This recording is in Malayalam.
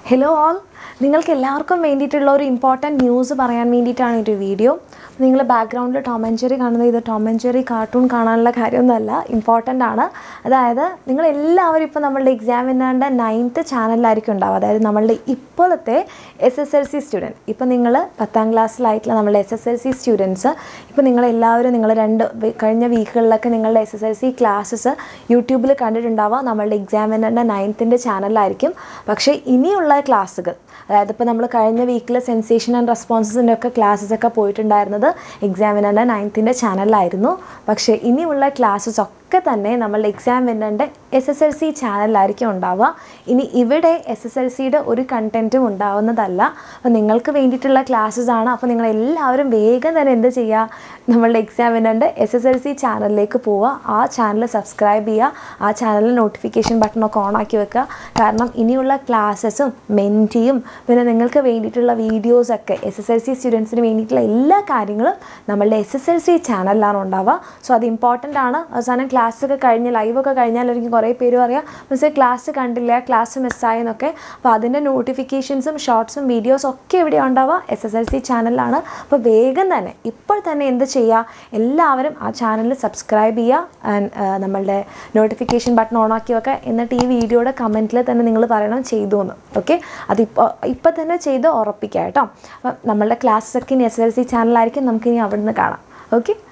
ഹലോ ഓൾ നിങ്ങൾക്ക് എല്ലാവർക്കും വേണ്ടിയിട്ടുള്ള ഒരു ഇമ്പോർട്ടൻറ്റ് ന്യൂസ് പറയാൻ വേണ്ടിയിട്ടാണ് ഒരു വീഡിയോ നിങ്ങൾ ബാക്ക്ഗ്രൗണ്ടിൽ ടോം ആൻഡ് ജെറി കാണുന്നത് ഇത് ടോം ആൻഡ് ജെറി കാർട്ടൂൺ കാണാനുള്ള കാര്യമൊന്നുമല്ല ഇമ്പോർട്ടൻ്റ് ആണ് അതായത് നിങ്ങൾ എല്ലാവരും ഇപ്പോൾ നമ്മളുടെ എക്സാമിനാണ്ട് നയൻത്ത് ചാനലിലായിരിക്കും ഉണ്ടാവുക അതായത് നമ്മളുടെ ഇപ്പോഴത്തെ S S L C student ഇപ്പോൾ നിങ്ങൾ പത്താം ക്ലാസ്സിലായിട്ടുള്ള നമ്മളുടെ S S L C students ഇപ്പോൾ നിങ്ങളെല്ലാവരും നിങ്ങൾ രണ്ട് വി- കഴിഞ്ഞ വീക്കുകളിലൊക്കെ നിങ്ങളുടെ S S L C classes യൂട്യൂബിൽ കണ്ടിട്ടുണ്ടാവുക നമ്മളുടെ എക്സാമിനറിൻ്റെ നയൻത്തിൻ്റെ ചാനലിലായിരിക്കും പക്ഷേ ഇനിയുള്ള ക്ലാസ്സുകൾ അതായത് ഇപ്പോൾ നമ്മൾ കഴിഞ്ഞ വീക്കിൽ സെൻസേഷൻ ആൻഡ് റെസ്പോൺസസിൻ്റെ ഒക്കെ ക്ലാസ്സസ് ഒക്കെ പോയിട്ടുണ്ടായിരുന്നത് എക്സാമിനറിൻ്റെ നയൻത്തിൻ്റെ ചാനലിലായിരുന്നു പക്ഷേ ഇനിയുള്ള ക്ലാസ്സസ് ഒക്കെ തന്നെ നമ്മളുടെ എക്സാം വിന്നറിൻ്റെ എസ് എസ് എൽ സി ചാനലിലായിരിക്കും ഉണ്ടാവുക ഇനി ഇവിടെ എസ് എസ് എൽ സിയുടെ ഒരു കണ്ടൻറ്റും ഉണ്ടാവുന്നതല്ല അപ്പോൾ നിങ്ങൾക്ക് വേണ്ടിയിട്ടുള്ള ക്ലാസ്സസ് ആണ് അപ്പോൾ നിങ്ങൾ എല്ലാവരും വേഗം തന്നെ എന്ത് ചെയ്യുക നമ്മളുടെ എക്സാം വിന്നറിൻ്റെ എസ് എസ് എൽ സി ചാനലിലേക്ക് പോവുക ആ ചാനൽ സബ്സ്ക്രൈബ് ചെയ്യുക ആ ചാനലിൽ നോട്ടിഫിക്കേഷൻ ബട്ടണൊക്കെ ഓൺ ആക്കി വെക്കുക കാരണം ഇനിയുള്ള ക്ലാസ്സസും മെൻറ്റിയും പിന്നെ നിങ്ങൾക്ക് വേണ്ടിയിട്ടുള്ള വീഡിയോസൊക്കെ എസ് എസ് എൽ സി സ്റ്റുഡൻസിന് വേണ്ടിയിട്ടുള്ള എല്ലാ കാര്യങ്ങളും നമ്മളുടെ എസ് എസ് എൽ സി ചാനലിലാണ് ഉണ്ടാവുക സോ അത് ഇമ്പോർട്ടൻ്റ് ആണ് അവസാനം ക്ലാസ് ഒക്കെ കഴിഞ്ഞ് ലൈവൊക്കെ കഴിഞ്ഞാലായിരിക്കും കുറേ പേര് പറയാം മിസ്സേ ക്ലാസ് കണ്ടില്ല ക്ലാസ് മിസ്സായെന്നൊക്കെ അപ്പോൾ അതിൻ്റെ നോട്ടിഫിക്കേഷൻസും ഷോർട്സും വീഡിയോസും ഒക്കെ എവിടെ ഉണ്ടാവുക എസ് എസ് എൽ സി ചാനലിലാണ് അപ്പോൾ വേഗം തന്നെ ഇപ്പോൾ തന്നെ എന്ത് ചെയ്യുക എല്ലാവരും ആ ചാനൽ സബ്സ്ക്രൈബ് ചെയ്യുക ആൻഡ് നമ്മളുടെ നോട്ടിഫിക്കേഷൻ ബട്ടൺ ഓൺ ആക്കി വെക്കുക എന്നിട്ട് ഈ വീഡിയോയുടെ കമൻറ്റിൽ തന്നെ നിങ്ങൾ പറയണം ചെയ്തു എന്ന് ഓക്കെ അതിപ്പോൾ ഇപ്പം തന്നെ ചെയ്ത് ഉറപ്പിക്കുക കേട്ടോ അപ്പം നമ്മളുടെ ക്ലാസ്സൊക്കെ ഇനി എസ് എൽ സി ചാനലായിരിക്കും നമുക്കിനി അവിടെ നിന്ന് കാണാം ഓക്കെ